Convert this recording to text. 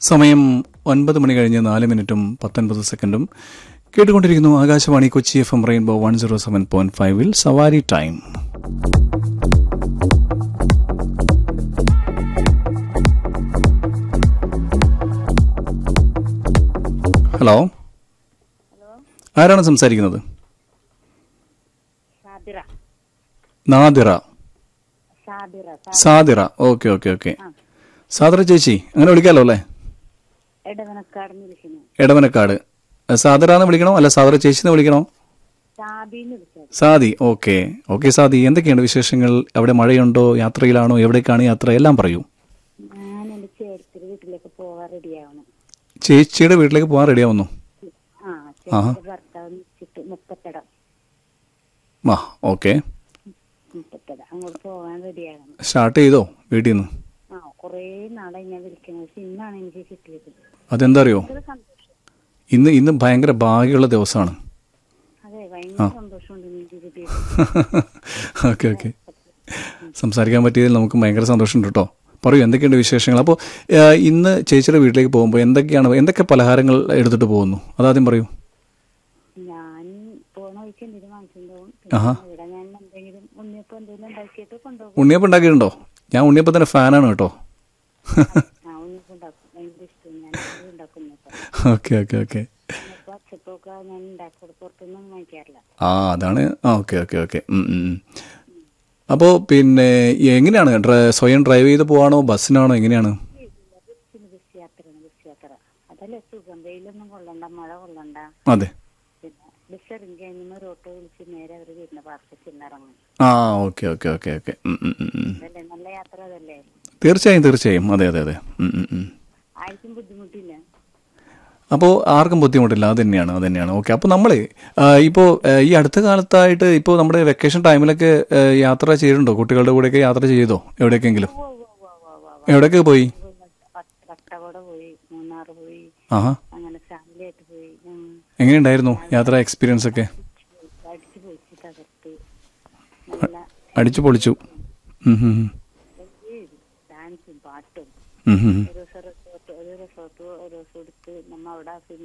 സമയം ഒൻപത് മണി കഴിഞ്ഞ് നാല് മിനിറ്റും പത്തൊൻപത് സെക്കൻഡും കേട്ടുകൊണ്ടിരിക്കുന്നു Akashvani Kochi F M rainbow one zero seven point ഫൈവിൽ സവാരി ടൈം ഹലോ ആരാണ് സംസാരിക്കുന്നത് Sadira Nadira Sadira Sadira okay okay okay Sadira ചേച്ചി അങ്ങനെ വിളിക്കാലോ അല്ലേ എടവനക്കാട് വിളിക്കുന്നു എടവനക്കാട് സാദിറ എന്ന് വിളിക്കണോ അല്ല സാദിറ ചേച്ചി എന്ന് വിളിക്കണോ സാബിന്ന് വിളിച്ചത് സാദി ഓക്കെ ഓക്കെ സാദി എന്തൊക്കെയാണ് വിശേഷങ്ങൾ അവിടെ മഴയുണ്ടോ യാത്രയിലാണോ എവിടേക്കാണ് യാത്ര എല്ലാം പറയൂ ഞാൻ എന്റെ ചേട്ടത്തിന്റെ വീട്ടിലേക്ക് പോവാൻ റെഡിയാവണം ചേച്ചിയുടെ വീട്ടിലേക്ക് പോകാൻ റെഡിയാവുന്നു ആ ചേച്ചിയുടെ ഭർത്താവ് നിശ്ചിട്ട് മുപ്പത്തടം ആ ഓക്കെ മുപ്പത്തടം അങ്ങോട്ട് പോകാൻ റെഡിയാകണം സ്റ്റാർട്ട് ചെയ്തോ വീട്ടിൽ നിന്ന് ആ കുറേ നാളായി ഞാൻ വിളിക്കുന്നത് പക്ഷെ ഇന്നാണ് എനിക്ക് കിട്ടിയത് അതെന്താ അറിയോ ഭയങ്കര സന്തോഷം ഇന്ന് ഇന്ന് ഭയങ്കര ഭാഗ്യമുള്ള ദിവസമാണ് അതെ ഭയങ്കര സന്തോഷമുണ്ട് എനിക്ക് കിട്ടിയത് ഓക്കെ ഓക്കെ സംസാരിക്കാൻ പറ്റിയതിൽ നമുക്ക് ഭയങ്കര സന്തോഷമുണ്ട് കേട്ടോ പറയൂ എന്തൊക്കെയുണ്ട് വിശേഷങ്ങൾ അപ്പോൾ ഇന്ന് ചേച്ചിയുടെ വീട്ടിലേക്ക് പോകുമ്പോൾ എന്തൊക്കെയാണ് എന്തൊക്കെ പലഹാരങ്ങൾ എടുത്തിട്ട് പോകുന്നു അതാദ്യം പറയൂ ഞാൻ പോണ വഴിക്ക് എന്തെങ്കിലും വാങ്ങിച്ചിട്ടുണ്ടാവും ആഹാ. പിന്നെ ഇവിടെ ഞാൻ എന്തെങ്കിലും ഉണ്ണിയപ്പം എന്തെങ്കിലും ഉണ്ടാക്കിയിട്ട് കൊണ്ടുപോകും ഉണ്ണിയപ്പം ഉണ്ടാക്കിയിട്ടുണ്ടോ ഞാൻ ഉണ്ണിയപ്പത്തിൻ്റെ ഫാനാണ് കേട്ടോ ആ ഉണ്ണിയപ്പം ഉണ്ടാക്കും ഭയങ്കര ഇഷ്ടം ഞാൻ അത് ഉണ്ടാക്കും unniyappam okay okay okay unniyappam അച്ചപ്പൊക്കെ ഞാൻ ഉണ്ടാക്കി പുറത്തൊന്നും വാങ്ങിക്കാറില്ല ആ അതാണ് ആ ഓക്കെ ഓക്കെ ഓക്കെ അപ്പോൾ പിന്നെ എങ്ങനെയാണ് ഡ്ര- സ്വയം ഡ്രൈവ് ചെയ്ത് പോവാണോ ബസ്സിനാണോ എങ്ങനെയാണ് ബസ്സിന് ബസ് യാത്രയാണ് ബസ് യാത്ര അതല്ലേ സുഖം വെയിലൊന്നും കൊള്ളണ്ട മഴ കൊള്ളണ്ട അതെ പിന്നെ ബസ് ഇറങ്ങി കഴിഞ്ഞാൽ ഒരു ഓട്ടോ വിളിച്ച് നേരെ അവർ വരുന്ന പാർക്കിൽ ചെന്നിറങ്ങും ആ ഓക്കെ ഓക്കെ ഓക്കെ ഓക്കെ ഉം, ഉം, ഉം, ഉം. അതല്ലേ നല്ല യാത്ര അതല്ലേ തീർച്ചയായും തീർച്ചയായും അതെ അതെ അതെ ഉം, ഉം, ഉം. ആർക്കും ബുദ്ധിമുട്ടില്ല അപ്പോൾ ആർക്കും ബുദ്ധിമുട്ടില്ല അത് തന്നെയാണ് അത് തന്നെയാണ് ഓക്കെ അപ്പോൾ നമ്മൾ ഇപ്പോൾ ഈ അടുത്ത കാലത്തായിട്ട് ഇപ്പോൾ നമ്മുടെ വെക്കേഷൻ ടൈമിലൊക്കെ ആ, യാത്ര ചെയ്തിട്ടുണ്ടോ കുട്ടികളുടെ കൂടെയൊക്കെ യാത്ര ചെയ്തോ എവിടേക്കെങ്കിലും ഓ ഓ ഓ ഓ ഓ എവിടെയൊക്കെ പോയി വട്ടവട പോയി മൂന്നാർ പോയി ആഹാ അങ്ങനെ ഫാമിലി ആയിട്ട് പോയി ഉം. എങ്ങനെയുണ്ടായിരുന്നു യാത്രാ എക്സ്പീരിയൻസ് ഒക്കെ അടിച്ചു പോയി തകർത്ത് നല്ല അടിച്ചു പൊളിച്ചു ഉം, ഉം, ഉം. ഡാൻസും പാട്ടും ഉം, ഉം, ഉം. ഒരു ദിവസം റിസോർട്ട് ഒരു റിസോർട്ട് ഒരു ദിവസം എടുത്ത് നമ്മ അവിടെ